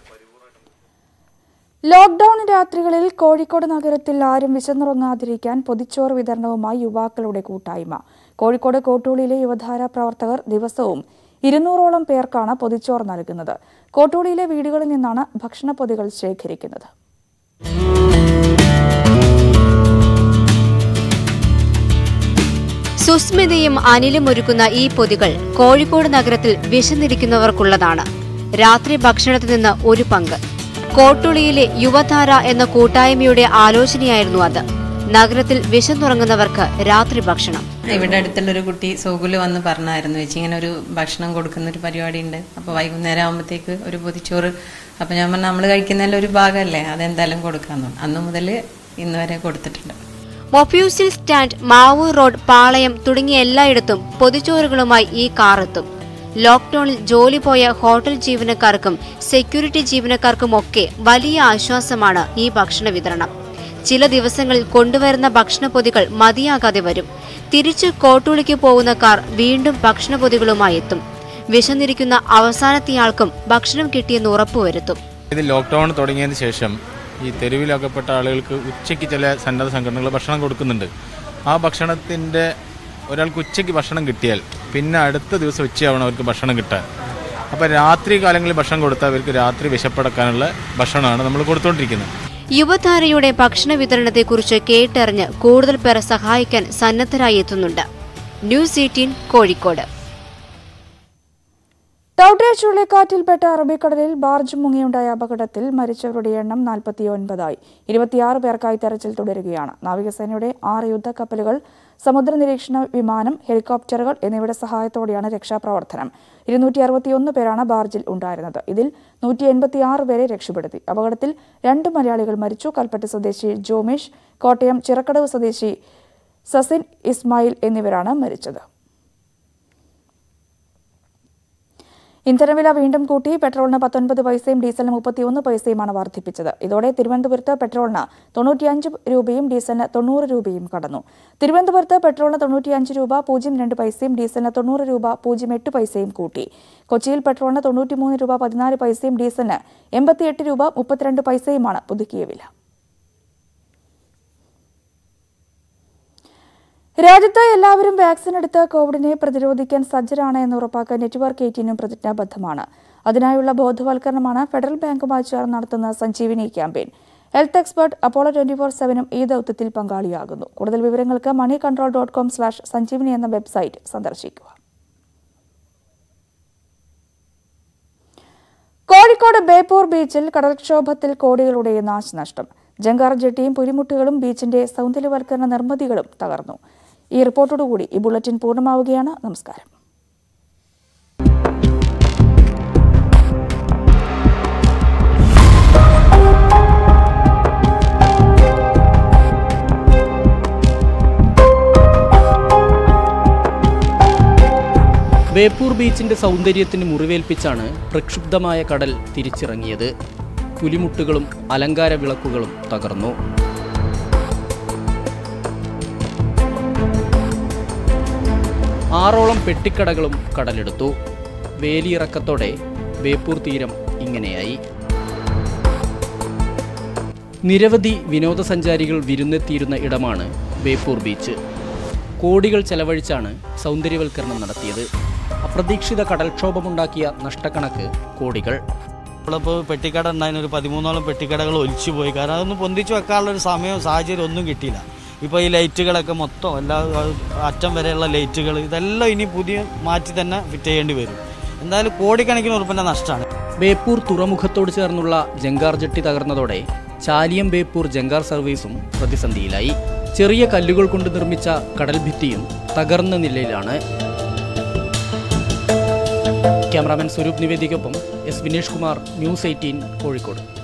ലോക്ഡൌൺ രാത്രികളിൽ കോഴിക്കോട് നഗരത്തിൽ ആരും വിശന്നുറങ്ങാതിരിക്കാൻ പൊതിച്ചോറ് വിതരണവുമായി യുവാക്കളുടെ കൂട്ടായ്മ കോഴിക്കോട് കോട്ടൂളിയിലെ യുവധാര പ്രവർത്തകർ ദിവസവും ഇരുന്നൂറോളം പേർക്കാണ് പൊതിച്ചോറ് നൽകുന്നത് കോട്ടൂളിയിലെ വീടുകളിൽ നിന്നാണ് ഭക്ഷണപ്പൊതികൾ ശേഖരിക്കുന്നത് സുസ്മിതയും അനിലും ഒരുക്കുന്ന ഈ പൊതികൾ കോഴിക്കോട് നഗരത്തിൽ വിശന്നിരിക്കുന്നവർക്കുള്ളതാണ് രാത്രി ഭക്ഷണത്തിൽ നിന്ന് ഒരു പങ്ക് കോട്ടുളിയിലെ യുവധാര എന്ന കൂട്ടായ്മയുടെ ആലോചനയായിരുന്നു അത് നഗരത്തിൽ വിശന്നുറങ്ങുന്നവർക്ക് രാത്രി ഭക്ഷണം ഇവിടെ അടുത്തുള്ളൊരു കുട്ടി സോകുല് വന്ന് പറഞ്ഞായിരുന്നു ചേച്ചി ഇങ്ങനെ ഒരു ഭക്ഷണം കൊടുക്കുന്ന ഒരു പരിപാടി ഉണ്ട് അപ്പോൾ വൈകുന്നേരം ആകുമ്പോഴത്തേക്ക് ഒരു പൊതിച്ചോറ് അപ്പോൾ ഞാൻ പറഞ്ഞു നമ്മൾ കഴിക്കുന്നതിൽ ഒരു ഭാഗമല്ലേ അതെന്തായാലും കൊടുക്കാമെന്ന് പറഞ്ഞു അന്ന് മുതൽ ഇന്ന് വരെ കൊടുത്തിട്ടുണ്ട് മൊഫ്യൂസിൽ സ്റ്റാൻഡ് മാവൂർ റോഡ് പാളയം തുടങ്ങിയ എല്ലായിടത്തും പൊതിച്ചോറുകളുമായി ഈ കാർ എത്തും ലോക്ക്ഡൌണിൽ ജോലി പോയ ഹോട്ടൽ ജീവനക്കാർക്കും സെക്യൂരിറ്റി ജീവനക്കാർക്കുമൊക്കെ വലിയ ആശ്വാസമാണ് ഈ ഭക്ഷണ വിതരണം ചില ദിവസങ്ങളിൽ കൊണ്ടുവരുന്ന ഭക്ഷണപ്പൊതികൾ മതിയാകാതെ വരും തിരിച്ച് കോട്ടൂളിക്ക് പോകുന്ന കാർ വീണ്ടും ഭക്ഷണപ്പൊതികളുമായി എത്തും വിശന്നിരിക്കുന്ന അവസാനത്തെയാൾക്കും ഭക്ഷണം കിട്ടിയെന്ന് ഉറപ്പുവരുത്തും ഇത് ലോക്ക്ഡൗൺ തുടങ്ങിയതിന് ശേഷം ഈ തെരുവിലകപ്പെട്ട ആളുകൾക്ക് ഉച്ചയ്ക്ക് ചില സന്നദ്ധ സംഘടനകൾ ഭക്ഷണം കൊടുക്കുന്നുണ്ട് ആ ഭക്ഷണത്തിൻ്റെ ഒരാൾക്ക് ഉച്ചയ്ക്ക് ഭക്ഷണം കിട്ടിയാൽ പിന്നെ അടുത്ത ദിവസം ഉച്ചയാവണം അവർക്ക് ഭക്ഷണം കിട്ടാൻ അപ്പോൾ രാത്രി കാലങ്ങളിൽ ഭക്ഷണം കൊടുത്താൽ അവർക്ക് രാത്രി വിശപ്പടക്കാനുള്ള ഭക്ഷണമാണ് നമ്മൾ കൊടുത്തുകൊണ്ടിരിക്കുന്നത് യുവധാരയുടെ ഭക്ഷണ വിതരണത്തെക്കുറിച്ച് കേട്ടറിഞ്ഞ് കൂടുതൽ പേർ സഹായിക്കാൻ സന്നദ്ധരായി എത്തുന്നുണ്ട് ന്യൂസ് എയ്റ്റീൻ കോഴിക്കോട് ടൌട്ടെ ചുഴലിക്കാറ്റിൽപ്പെട്ട അറബിക്കടലിൽ ബാർജ് മുങ്ങിയുണ്ടായ അപകടത്തിൽ മരിച്ചവരുടെ എണ്ണം നാൽപ്പത്തിയൊൻപതായി ഇരുപത്തിയാറ് പേർക്കായി തെരച്ചിൽ തുടരുകയാണ് നാവികസേനയുടെ ആറ് യുദ്ധക്കപ്പലുകൾ സമുദ്ര നിരീക്ഷണ വിമാനം ഹെലികോപ്റ്ററുകൾ എന്നിവയുടെ സഹായത്തോടെയാണ് രക്ഷാപ്രവർത്തനം ഇരുന്നൂറ്റി അറുപത്തിയൊന്ന് പേരാണ് ബാർജിൽ ഉണ്ടായിരുന്നത് ഇതിൽ നൂറ്റി എൺപത്തിയാറ് പേരെ രക്ഷപ്പെടുത്തി അപകടത്തിൽ രണ്ട് മലയാളികൾ മരിച്ചു കൽപ്പറ്റ സ്വദേശി ജോമേഷ് കോട്ടയം ചിറക്കടവ് സ്വദേശി സസിൻ ഇസ്മായിൽ എന്നിവരാണ് മരിച്ചത് ഇന്ധനവില വീണ്ടും കൂട്ടി പെട്രോളിന് പത്തൊൻപത് പൈസയും ഡീസലിന് മുപ്പത്തിയൊന്ന് പൈസയുമാണ് വർദ്ധിപ്പിച്ചത് ഇതോടെ തിരുവനന്തപുരത്ത് പെട്രോളിന് തൊണ്ണൂറ്റിയഞ്ച് രൂപയും ഡീസലിന് തൊണ്ണൂറ് രൂപയും കടന്നു തിരുവനന്തപുരത്ത് പെട്രോളിന് തൊണ്ണൂറ്റിയഞ്ച് രൂപ പൂജ്യം രണ്ട് പൈസയും ഡീസലിന് തൊണ്ണൂറ് രൂപ പൂജ്യം എട്ട് പൈസയും കൂട്ടി കൊച്ചിയിൽ പെട്രോളിന് തൊണ്ണൂറ്റിമൂന്ന് രൂപ പതിനാല് പൈസയും ഡീസലിന് എൺപത്തിയെട്ട് രൂപ മുപ്പത്തിരണ്ട് പൈസയുമാണ് പുതുക്കിയ വില രാജ്യത്ത് എല്ലാവരും വാക്സിൻ എടുത്ത് കോവിഡിനെ പ്രതിരോധിക്കാൻ സജ്ജരാണ് എന്ന് ഉറപ്പാക്കാൻ നെറ്റ്വർക്ക് എയ്റ്റീനും പ്രതിജ്ഞാബദ്ധമാണ് അതിനായുള്ള ബോധവൽക്കരണമാണ് ഫെഡറൽ ബാങ്കുമായി ചേർന്ന് നടത്തുന്ന Sanjeevani campaign health expert Apollo twenty four സെവനും ഈ ദൌത്യത്തിൽ പങ്കാളിയാകുന്നു കൂടുതൽ വിവരങ്ങൾക്ക് Moneycontrol dot com slash Sanjeevani എന്ന വെബ്സൈറ്റ് സന്ദർശിക്കുക കോഴിക്കോട് ബേപ്പൂർ ബീച്ചിൽ കടൽക്ഷോഭത്തിൽ കോടികളുടെ നാശനഷ്ടം ജങ്കാർ ജെട്ടിയും പുലിമുട്ടുകളും ബീച്ചിന്റെ സൗന്ദര്യവൽക്കരണ നിർമ്മിതികളും തകർന്നു ഈ റിപ്പോർട്ടോടുകൂടി ഈ ബുള്ളറ്റിൻ പൂർണ്ണമാവുകയാണ് നമസ്കാരം ബേപ്പൂർ ബീച്ചിന്റെ സൗന്ദര്യത്തിന് മുറിവേൽപ്പിച്ചാണ് പ്രക്ഷുബ്ധമായ കടൽ തിരിച്ചിറങ്ങിയത് പുലിമുട്ടുകളും അലങ്കാര വിളക്കുകളും തകർന്നു ആറോളം പെട്ടിക്കടകളും കടലെടുത്തു വേലിയിറക്കത്തോടെ ബേപ്പൂർ തീരം ഇങ്ങനെയായി നിരവധി വിനോദസഞ്ചാരികൾ വിരുന്നെത്തിയിരുന്ന ഇടമാണ് ബേപ്പൂർ ബീച്ച് കോടികൾ ചെലവഴിച്ചാണ് സൗന്ദര്യവൽക്കരണം നടത്തിയത് അപ്രതീക്ഷിത കടൽക്ഷോഭമുണ്ടാക്കിയ നഷ്ടക്കണക്ക് കോടികൾ നമ്മളിപ്പോൾ പെട്ടിക്കട ഉണ്ടായിരുന്ന ഒരു പതിമൂന്നോളം പെട്ടിക്കടകൾ ഒലിച്ചു പോയി കാരണം അതൊന്നും പൊന്തിച്ച് വെക്കാനുള്ള ഒരു സമയവും സാഹചര്യം ഒന്നും കിട്ടിയില്ല ഇപ്പോൾ ഈ ലൈറ്റുകളൊക്കെ മൊത്തം എല്ലാ അറ്റം വരെയുള്ള ലൈറ്റുകൾ ഇതെല്ലാം ഇനി പുതിയ മാറ്റി തന്നെ ഫിറ്റ് ചെയ്യേണ്ടി വരും എന്തായാലും കോടിക്കണക്കിന് ഉറുപ്പിൻ്റെ നഷ്ടമാണ് ബേപ്പൂർ തുറമുഖത്തോട് ചേർന്നുള്ള ജങ്കാർ ജെട്ടി തകർന്നതോടെ ചാലിയം ബേപ്പൂർ ജങ്കാർ സർവീസും പ്രതിസന്ധിയിലായി ചെറിയ കല്ലുകൾ കൊണ്ട് നിർമ്മിച്ച കടൽഭിത്തിയും തകർന്ന നിലയിലാണ് ക്യാമറാമാൻ സ്വരൂപ് നിവേദിക്കൊപ്പം S Vinesh Kumar news eighteen Kozhikode